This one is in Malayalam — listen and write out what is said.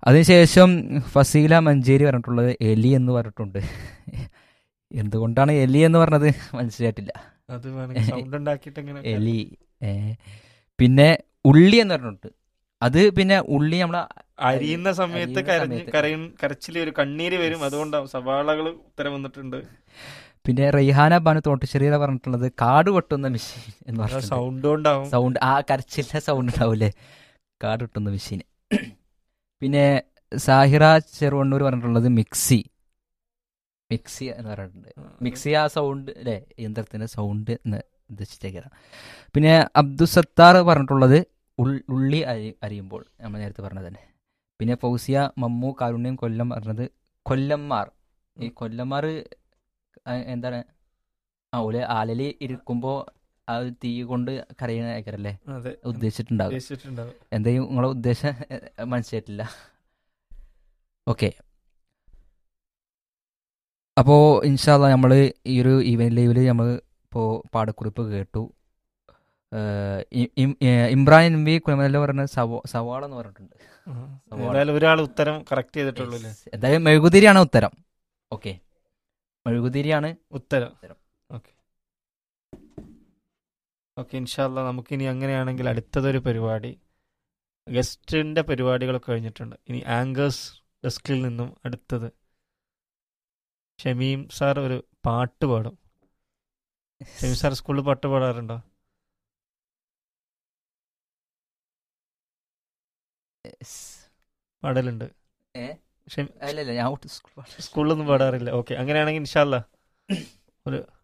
അതിനുശേഷം ഫസീല മഞ്ചേരി പറഞ്ഞിട്ടുള്ളത് എലി എന്ന് പറഞ്ഞിട്ടുണ്ട് എന്തുകൊണ്ടാണ് എലി എന്ന് പറഞ്ഞത് മനസ്സിലായിട്ടില്ല അത് വേണമെങ്കിൽ സൗണ്ട് ഉണ്ടാക്കിയിട്ട് ഇങ്ങനെ എലി ഏ. പിന്നെ ഉള്ളി എന്ന് പറഞ്ഞിട്ടുണ്ട് അത് പിന്നെ ഉള്ളി നമ്മളെ അരിയുന്ന സമയത്ത് അരിയുന്ന കരഞ്ഞ് സമയത്ത്. കരയും കരച്ചില് ഒരു കണ്ണീര് വരും അതുകൊണ്ടാവും സവാളകൾ ഉത്തരം വന്നിട്ടുണ്ട് പിന്നെ റെയ്ഹാന ബാനു തോട്ടുചെറിയ പറഞ്ഞിട്ടുള്ളത് കാട് വെട്ടുന്ന മെഷീൻ എന്ന് പറഞ്ഞിട്ടുണ്ട് സൗണ്ട് കൊണ്ടാവും സൗണ്ട് ആ കരച്ചിലിന്റെ സൗണ്ട് ഉണ്ടാവൂലേ കാട് വെട്ടുന്ന മെഷീൻ പിന്നെ സാഹിറ ചെറുവണ്ണൂർ പറഞ്ഞിട്ടുള്ളത് മിക്സി മിക്സി എന്ന് പറഞ്ഞിട്ടുണ്ട് മിക്സി ആ സൗണ്ട് അല്ലേ യന്ത്രത്തിന്റെ സൗണ്ട് എന്ന് ഉദ്ദേശിച്ചേക്കാം പിന്നെ അബ്ദുസത്താർ പറഞ്ഞിട്ടുള്ളത് ഉൾ- ഉള്ളി അരി അരിയുമ്പോൾ നമ്മൾ നേരത്തെ പറഞ്ഞത് തന്നെ പിന്നെ ഫൗസിയ മമ്മു കാരുണ്യം കൊല്ലം പറഞ്ഞത് കൊല്ലന്മാർ ഈ കൊല്ലന്മാർ എന്താണ് ആ ഓല് ആലലി ഇരിക്കുമ്പോൾ ആ ഒരു തീ കൊണ്ട് കരയണ ആയിക്കാരല്ലേ അതെ ഉദ്ദേശിച്ചിട്ടുണ്ടാകും ഉദ്ദേശിച്ചിട്ടുണ്ടാവും എന്തെങ്കിലും നിങ്ങളെ ഉദ്ദേശം എ, മനസ്സിലായിട്ടില്ല ഓക്കെ അപ്പോൾ ഇൻഷാല്ല നമ്മൾ ഈ ഒരു ഈവൻ ലൈവിൽ നമ്മൾ ഇപ്പോൾ പാടക്കുറിപ്പ് കേട്ടു ഏഹ് ഇ- ഇം- ഏഹ് ഇമ്രാൻ എം വി കുലമല്ല പറഞ്ഞ സവോ സവാള എന്ന് പറഞ്ഞിട്ടുണ്ട് സവാള. ഏതായാലും ഒരാൾ ഉത്തരം കറക്റ്റ് ചെയ്തിട്ടുള്ളൂ അല്ലേ Yes. എന്തായാലും മെഴുകുതിരിയാണ് ഉത്തരം ഓക്കെ മെഴുകുതിരിയാണ് ഉത്തരം ഉത്തരം. ഓക്കെ ഓക്കെ ഇൻഷാല്ല നമുക്കിനി അങ്ങനെയാണെങ്കിൽ അടുത്തതൊരു പരിപാടി ഗസ്റ്റിന്റെ പരിപാടികളൊക്കെ കഴിഞ്ഞിട്ടുണ്ട് ഇനി ആങ്കേഴ്സ് ഡെസ്കിൽ നിന്നും അടുത്തത് ഷമീം സാർ ഒരു പാട്ട് പാടും ഷമീം സാർ സ്കൂളിൽ പാട്ട് പാടാറുണ്ടോ Yes. പാടലുണ്ട് ഏ? ഷമീം അല്ല അല്ല ഞാൻ സ്കൂൾ സ്കൂളിലൊന്നും പാടാറില്ല ഓക്കെ അങ്ങനെയാണെങ്കിൽ ഇൻഷാല്ല ഒരു